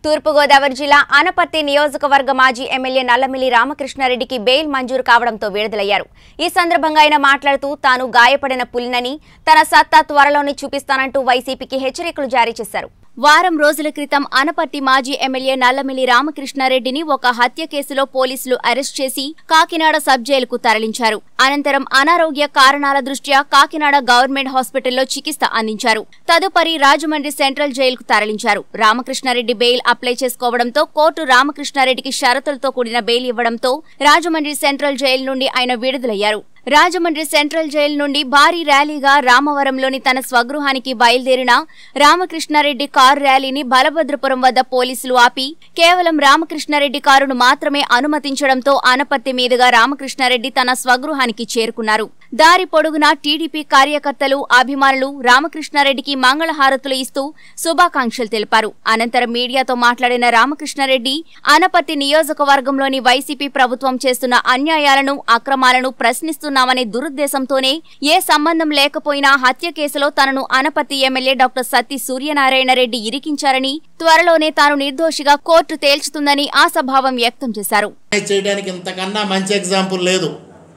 తూర్పుగోదావరి జిల్లా ఆనపత్తి నియోజకవర్గ మాజీ ఎమ్మెల్యే నల్లమిల్లి రామకృష్ణారెడ్డికి బెయిల్ మంజూరు కావడంతో విడుదలయ్యారు ఈ సందర్భంగా ఆయన మాట్లాడుతూ తాను గాయపడిన పులినని తన సత్తా త్వరలోనే చూపిస్తానంటూ వైసీపీకి హెచ్చరికలు జారీ చేశారు వారం రోజుల క్రితం అనపర్తి మాజీ ఎమ్మెల్యే నల్లమిల్లి రామకృష్ణారెడ్డిని ఒక హత్య కేసులో పోలీసులు అరెస్ట్ చేసి కాకినాడ సబ్ జైలుకు తరలించారు అనంతరం అనారోగ్య కారణాల దృష్ట్యా కాకినాడ గవర్నమెంట్ హాస్పిటల్లో చికిత్స అందించారు తదుపరి రాజమండ్రి సెంట్రల్ జైలుకు తరలించారు రామకృష్ణారెడ్డి బెయిల్ అప్లై చేసుకోవడంతో కోర్టు రామకృష్ణారెడ్డికి షరతులతో కూడిన బెయిల్ ఇవ్వడంతో రాజమండ్రి సెంట్రల్ జైలు నుండి ఆయన విడుదలయ్యారు రాజమండ్రి సెంట్రల్ జైలు నుండి భారీ ర్యాలీగా రామవరంలోని తన స్వగృహానికి బయలుదేరిన రామకృష్ణారెడ్డి కారు ర్యాలీని బలభద్రపురం వద్ద పోలీసులు ఆపి కేవలం రామకృష్ణారెడ్డి కారును మాత్రమే అనుమతించడంతో ఆనపత్తి మీదుగా రామకృష్ణారెడ్డి తన స్వగృహానికి చేరుకున్నారు దారి పొడుగునా టీడీపీ కార్యకర్తలు అభిమానులు రామకృష్ణారెడ్డికి మంగళహారతులు ఇస్తూ శుభాకాంక్షలు తెలిపారు అనంతరం మీడియాతో మాట్లాడిన రామకృష్ణారెడ్డి అనపత్తి నియోజకవర్గంలోని వైసీపీ ప్రభుత్వం చేస్తున్న అన్యాయాలను అక్రమాలను ప్రశ్నిస్తున్నామనే దురుద్దేశంతోనే ఏ సంబంధం లేకపోయినా హత్య కేసులో తనను అనపత్తి ఎమ్మెల్యే డాక్టర్ సత్తి సూర్యనారాయణ రెడ్డి ఇరికించారని త్వరలోనే తాను నిర్దోషిగా కోర్టు తేల్చుతుందని ఆశాభావం వ్యక్తం చేశారు చేయడానికి ఇంతకన్నా మంచి ఎగ్జాంపుల్ లేదు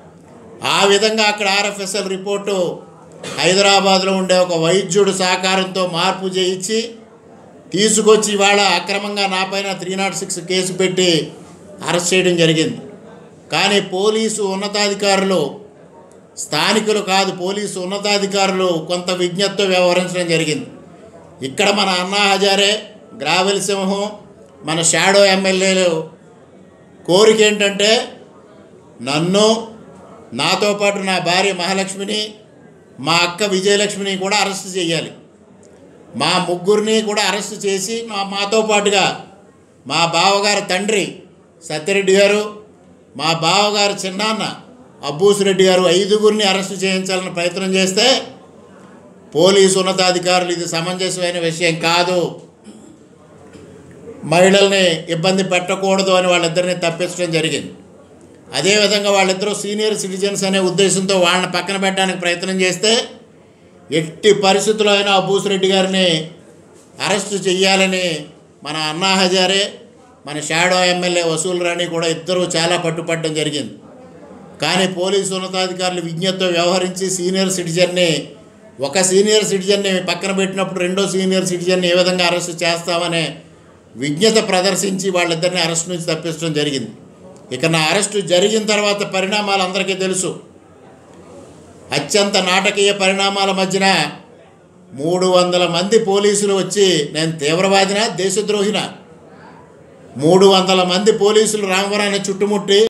ఆ విధంగా అక్కడ ఆర్ఎఫ్ఎస్ఎల్ రిపోర్టు హైదరాబాద్లో ఉండే ఒక వైద్యుడు సహకారంతో మార్పు చేయించి తీసుకొచ్చి ఇవాళ అక్రమంగా నాపైన త్రీ నాట్ సిక్స్ కేసు పెట్టి అరెస్ట్ చేయడం జరిగింది కానీ పోలీసు ఉన్నతాధికారులు స్థానికులు కాదు పోలీసు ఉన్నతాధికారులు కొంత విజ్ఞప్తితో వ్యవహరించడం జరిగింది ఇక్కడ మన అన్నా హజారే గ్రావెల్ సింహం మన షాడో ఎమ్మెల్యేలు కోరిక ఏంటంటే నన్ను నాతో పాటు నా భార్య మహాలక్ష్మిని మా అక్క విజయలక్ష్మిని కూడా అరెస్ట్ చేయాలి మా ముగ్గురిని కూడా అరెస్ట్ చేసి మా మాతో పాటుగా మా బావగారి తండ్రి సత్యరెడ్డి గారు మా బావగారు చిన్నాన్న అబ్బూసిరెడ్డి గారు ఐదుగురిని అరెస్ట్ చేయించాలని ప్రయత్నం చేస్తే పోలీసు ఉన్నతాధికారులు ఇది సమంజసమైన విషయం కాదు మహిళల్ని ఇబ్బంది పెట్టకూడదు అని వాళ్ళిద్దరిని తప్పించడం జరిగింది అదేవిధంగా వాళ్ళిద్దరూ సీనియర్ సిటిజన్స్ అనే ఉద్దేశంతో వాళ్ళని పక్కన పెట్టడానికి ప్రయత్నం చేస్తే ఎట్టి పరిస్థితుల్లో అయినా అబ్బూసిరెడ్డి గారిని అరెస్ట్ చేయాలని మన అన్నా హజారే మన షాడో ఎమ్మెల్యే వసూలు రాణి కూడా ఇద్దరూ చాలా పట్టుపడడం జరిగింది కానీ పోలీసు ఉన్నతాధికారులు విజ్ఞతతో వ్యవహరించి సీనియర్ సిటిజన్ని ఒక సీనియర్ సిటిజన్ని పక్కన పెట్టినప్పుడు రెండో సీనియర్ సిటిజన్ని ఏ విధంగా అరెస్ట్ చేస్తామనే విజ్ఞత ప్రదర్శించి వాళ్ళిద్దరిని అరెస్ట్ నుంచి తప్పించడం జరిగింది ఇక నా అరెస్టు జరిగిన తర్వాత పరిణామాలు అందరికీ తెలుసు అత్యంత నాటకీయ పరిణామాల మధ్యన మూడు వందల మంది పోలీసులు వచ్చి నేను తీవ్రవాదినా దేశద్రోహినా మూడు వందల మంది పోలీసులు రామవరాన్ని చుట్టుముట్టి